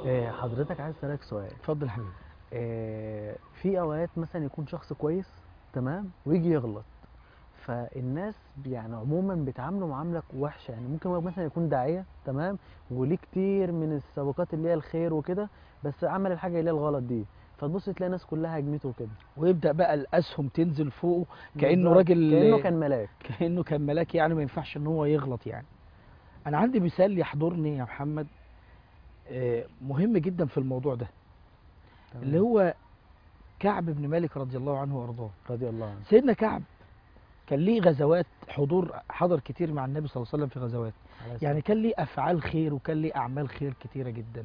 آه، حضرتك عايز اسالك سؤال اتفضل يا حبيبي آه، في اوقات مثلا يكون شخص كويس تمام ويجي يغلط فالناس يعني عموما بيتعاملوا معامله وحشه يعني ممكن هو مثلا يكون داعيه تمام وليه كتير من السابقات اللي هي الخير وكده بس عمل الحاجه اللي هي الغلط دي فتبص تلاقي الناس كلها هجمته كده ويبدا بقى الاسهم تنزل فوقه كانه بالظبط، راجل كانه كان ملاك كانه كان ملاك يعني ما ينفعش ان هو يغلط يعني انا عندي مثال يحضرني يا محمد آه، مهم جدا في الموضوع ده تمام. اللي هو كعب بن مالك رضي الله عنه وارضاه رضي الله عنه سيدنا كعب كان ليه غزوات حضور حضر كتير مع النبي صلى الله عليه وسلم في غزوات عليه الصلاة يعني كان ليه افعال خير وكان ليه اعمال خير كتيره جدا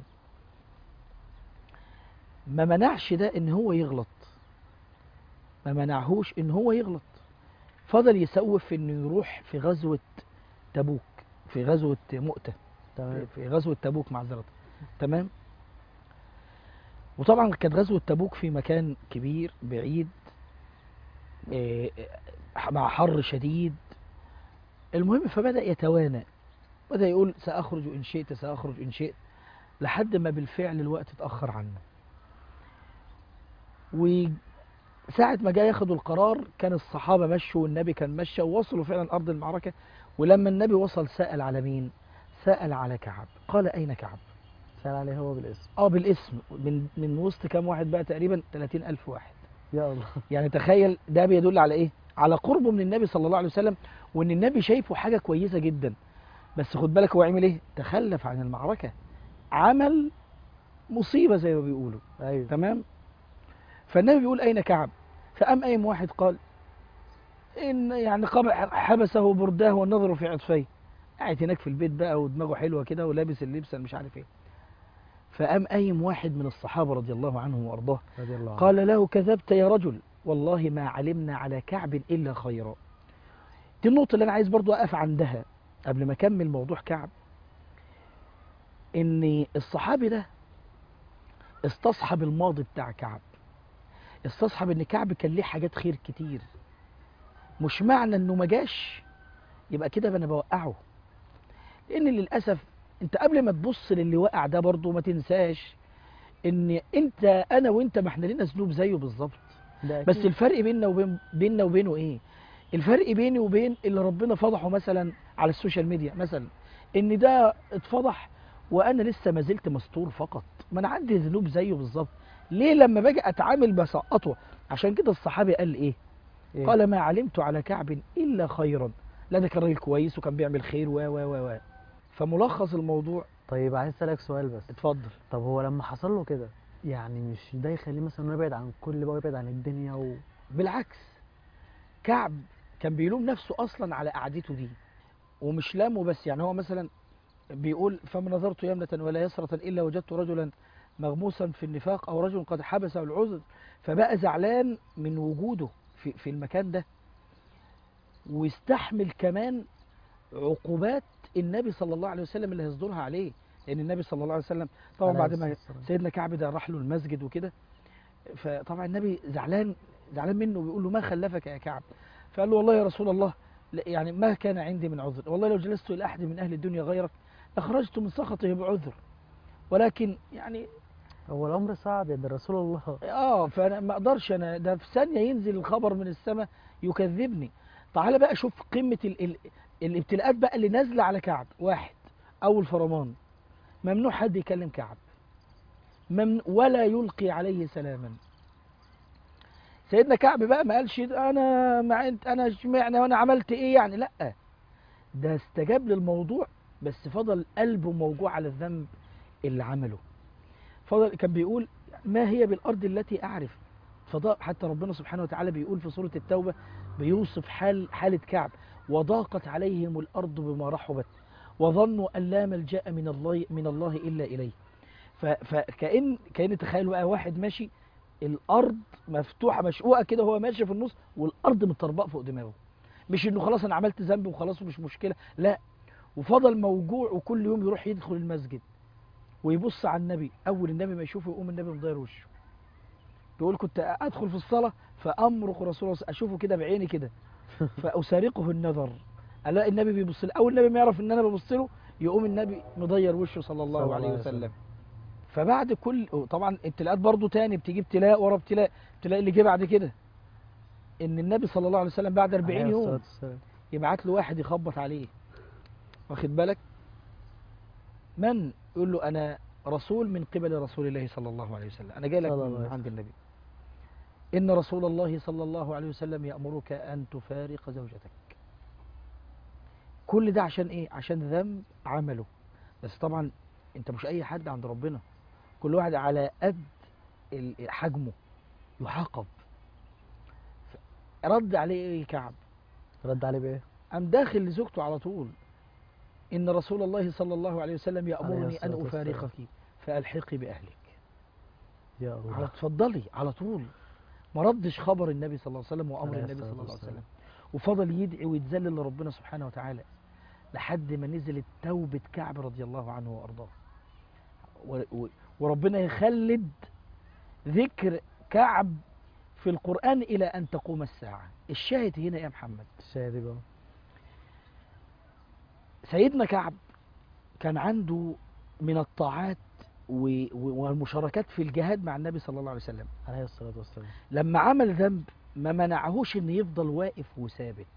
ما منعش ده ان هو يغلط ما منعهوش ان هو يغلط فضل يسوف في انه يروح في غزوه تبوك في غزوه مؤته تمام في غزوه تبوك معذره تمام وطبعا كانت غزوه تبوك في مكان كبير بعيد آه، آه، مع حر شديد المهم فبدأ يتوانى بدأ يقول سأخرج إن شئت سأخرج إن شئت لحد ما بالفعل الوقت اتأخر عنه وساعة ما جاء ياخدوا القرار كان الصحابة مشوا والنبي كان مشى ووصلوا فعلا أرض المعركة ولما النبي وصل سأل على مين؟ سأل على كعب قال أين كعب؟ سأل عليه هو بالاسم اه بالاسم من من وسط كام واحد بقى تقريبا 30 ألف واحد يا الله يعني تخيل ده بيدل على ايه على قربه من النبي صلى الله عليه وسلم وان النبي شايفه حاجه كويسه جدا بس خد بالك هو عمل ايه تخلف عن المعركه عمل مصيبه زي ما بيقولوا ايوه تمام فالنبي بيقول اين كعب فقام قايم واحد قال ان يعني قام حبسه برداه والنظر في عطفيه قاعد هناك في البيت بقى ودماغه حلوه كده ولابس اللبس اللي مش عارف ايه فقام قايم واحد من الصحابه رضي الله عنهم وارضاه رضي الله عنه قال له كذبت يا رجل والله ما علمنا على كعب إلا خيرا دي النقطة اللي أنا عايز برضو أقف عندها قبل ما أكمل موضوع كعب إن الصحابي ده استصحب الماضي بتاع كعب استصحب إن كعب كان ليه حاجات خير كتير مش معنى إنه ما جاش يبقى كده أنا بوقعه لأن للأسف أنت قبل ما تبص للي وقع ده برضو ما تنساش ان انت انا وانت ما احنا لنا ذنوب زيه بالظبط ده بس أكيد. الفرق بيننا وبين بيننا وبينه ايه الفرق بيني وبين اللي ربنا فضحه مثلا على السوشيال ميديا مثلا ان ده اتفضح وانا لسه ما زلت مستور فقط ما انا عندي ذنوب زيه بالظبط ليه لما باجي اتعامل بسقطه عشان كده الصحابي قال ايه إيه؟ قال ما علمت على كعب الا خيرا لا ده كان راجل كويس وكان بيعمل خير و و و و فملخص الموضوع طيب عايز اسالك سؤال بس اتفضل طب هو لما حصل له كده يعني مش ده يخليه مثلا انه يبعد عن كل بقى ويبعد عن الدنيا و... بالعكس كعب كان بيلوم نفسه اصلا على قعدته دي ومش لامه بس يعني هو مثلا بيقول فما نظرت يمنة ولا يسرة الا وجدت رجلا مغموسا في النفاق او رجل قد حبسه العذر فبقى زعلان من وجوده في في المكان ده ويستحمل كمان عقوبات النبي صلى الله عليه وسلم اللي هيصدرها عليه لان النبي صلى الله عليه وسلم طبعا عليه بعد الصلاة ما والسلام. سيدنا كعب ده راح له المسجد وكده فطبعا النبي زعلان زعلان منه بيقول له ما خلفك يا كعب فقال له والله يا رسول الله لا- يعني ما كان عندي من عذر والله لو جلست الى احد من اهل الدنيا غيرك لخرجت من سخطه بعذر ولكن يعني هو الامر صعب يا ده رسول الله اه فانا ما اقدرش انا ده في ثانيه ينزل الخبر من السماء يكذبني تعال بقى شوف قمه ال ال الابتلاءات بقى اللي نازله على كعب واحد اول فرمان ممنوع حد يكلم كعب ممنوع ولا يلقي عليه سلاما سيدنا كعب بقى ما قالش انا مع انت انا اشمعنى وانا عملت ايه يعني لا ده استجاب للموضوع بس فضل قلبه موجوع على الذنب اللي عمله فضل كان بيقول ما هي بالارض التي اعرف فضاق حتى ربنا سبحانه وتعالى بيقول في سوره التوبه بيوصف حال حاله كعب وضاقت عليهم الارض بما رحبت وظنوا ان لا ملجا من الله من الله الا اليه ف- فكأن كأن تخيل بقى واحد ماشي الارض مفتوحه مشقوقه كده وهو ماشي في النص والارض متطربقه فوق دماغه مش انه خلاص انا عملت ذنب وخلاص ومش مشكله لا وفضل موجوع وكل يوم يروح يدخل المسجد ويبص على النبي اول النبي ما يشوفه يقوم النبي مضير وشه بيقول كنت ادخل في الصلاه فامرق رسول الله اشوفه كده بعيني كده فاسارقه النظر الاقي النبي بيبص لي اول النبي ما يعرف ان انا ببص له يقوم النبي مضير وشه صلى الله صلى الله عليه عليه وسلم وسلم. فبعد كل طبعا ابتلاءات برضو تاني بتجيب ابتلاء ورا ابتلاء ابتلاء اللي جه بعد كده ان النبي صلى الله عليه وسلم بعد 40 عليه يوم الصلاة والسلام. يبعت له واحد يخبط عليه واخد بالك من يقول له انا رسول من قبل رسول الله صلى الله عليه وسلم انا جاي لك صلى الله من عليه عند النبي ان رسول الله صلى الله عليه وسلم يامرك ان تفارق زوجتك كل ده عشان ايه عشان ذنب عمله بس طبعا انت مش اي حد عند ربنا كل واحد على قد ال- حجمه يعاقب رد عليه ايه كعب رد عليه بايه؟ قام داخل لزوجته على طول إن رسول الله صلى الله عليه وسلم عليه يأمرني الصلاة أن والسلام. أفارقك فألحقي بأهلك يا على الله اتفضلي على طول ما ردش خبر النبي صلى الله عليه وسلم وأمر عليه النبي صلى الصلاة الله عليه والسلام. وسلم وفضل يدعي ويتذلل لربنا سبحانه وتعالى لحد ما نزلت توبة كعب رضي الله عنه وأرضاه و- و- وربنا يخلد ذكر كعب في القرآن إلى أن تقوم الساعة الشاهد هنا يا محمد الشاهد بقى سيدنا كعب كان عنده من الطاعات و- و- والمشاركات في الجهاد مع النبي صلى الله عليه وسلم عليه الصلاة والسلام لما عمل ذنب ما منعهوش ان يفضل واقف وثابت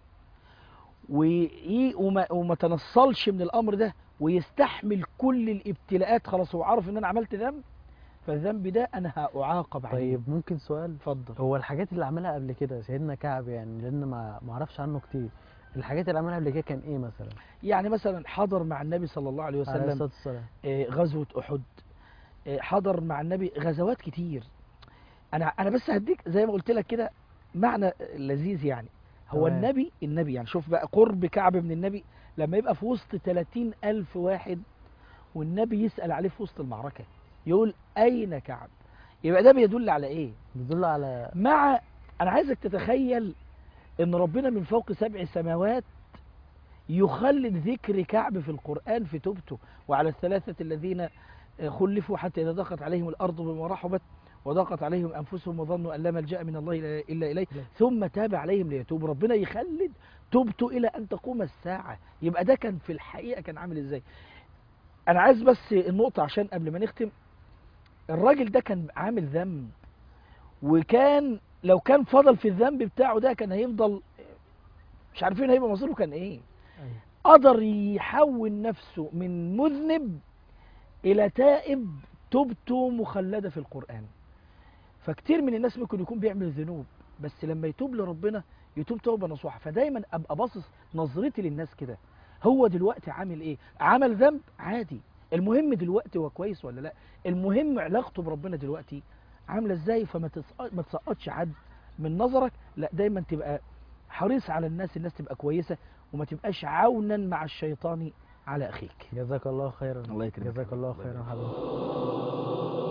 وي- وما, وما تنصلش من الامر ده ويستحمل كل الابتلاءات خلاص هو عارف ان انا عملت ذنب فالذنب ده انا هاعاقب عليه طيب ممكن سؤال اتفضل هو الحاجات اللي عملها قبل كده سيدنا كعب يعني لان ما ما اعرفش عنه كتير الحاجات اللي عملها قبل كده كان ايه مثلا يعني مثلا حضر مع النبي صلى الله عليه عليه وسلم الصلاة والسلام آه، غزوة أحد آه، حضر مع النبي غزوات كتير أنا أنا بس هديك زي ما قلت لك كده معنى لذيذ يعني هو تمام. النبي النبي يعني شوف بقى قرب كعب من النبي لما يبقى في وسط 30 ألف واحد والنبي يسأل عليه في وسط المعركة يقول أين كعب يبقى ده بيدل على إيه بيدل على مع أنا عايزك تتخيل إن ربنا من فوق سبع سماوات يخلد ذكر كعب في القرآن في توبته وعلى الثلاثة الذين خلفوا حتى إذا ضاقت عليهم الأرض بما رحبت وضاقت عليهم أنفسهم وظنوا أن لا ملجأ من الله إلا- إلا إليه لا. ثم تاب عليهم ليتوب ربنا يخلد توبته إلى أن تقوم الساعة يبقى ده كان في الحقيقة كان عامل إزاي أنا عايز بس النقطة عشان قبل ما نختم الراجل ده كان عامل ذنب وكان لو كان فضل في الذنب بتاعه ده كان هيفضل مش عارفين هيبقى مصيره كان ايه أيوة. قدر يحول نفسه من مذنب الى تائب توبته مخلده في القران فكتير من الناس ممكن يكون بيعمل ذنوب بس لما يتوب لربنا يتوب توبه نصوحه فدايما ابقى باصص نظرتي للناس كده هو دلوقتي عامل ايه عمل ذنب عادي المهم دلوقتي هو كويس ولا لا المهم علاقته بربنا دلوقتي عامله ازاي فما تسقط ما تسقطش حد من نظرك لا دايما تبقى حريص على الناس الناس تبقى كويسه وما تبقاش عونا مع الشيطان على اخيك جزاك الله خيرا الله يكرمك. جزاك الله الله خيرا يبارك. حبيبي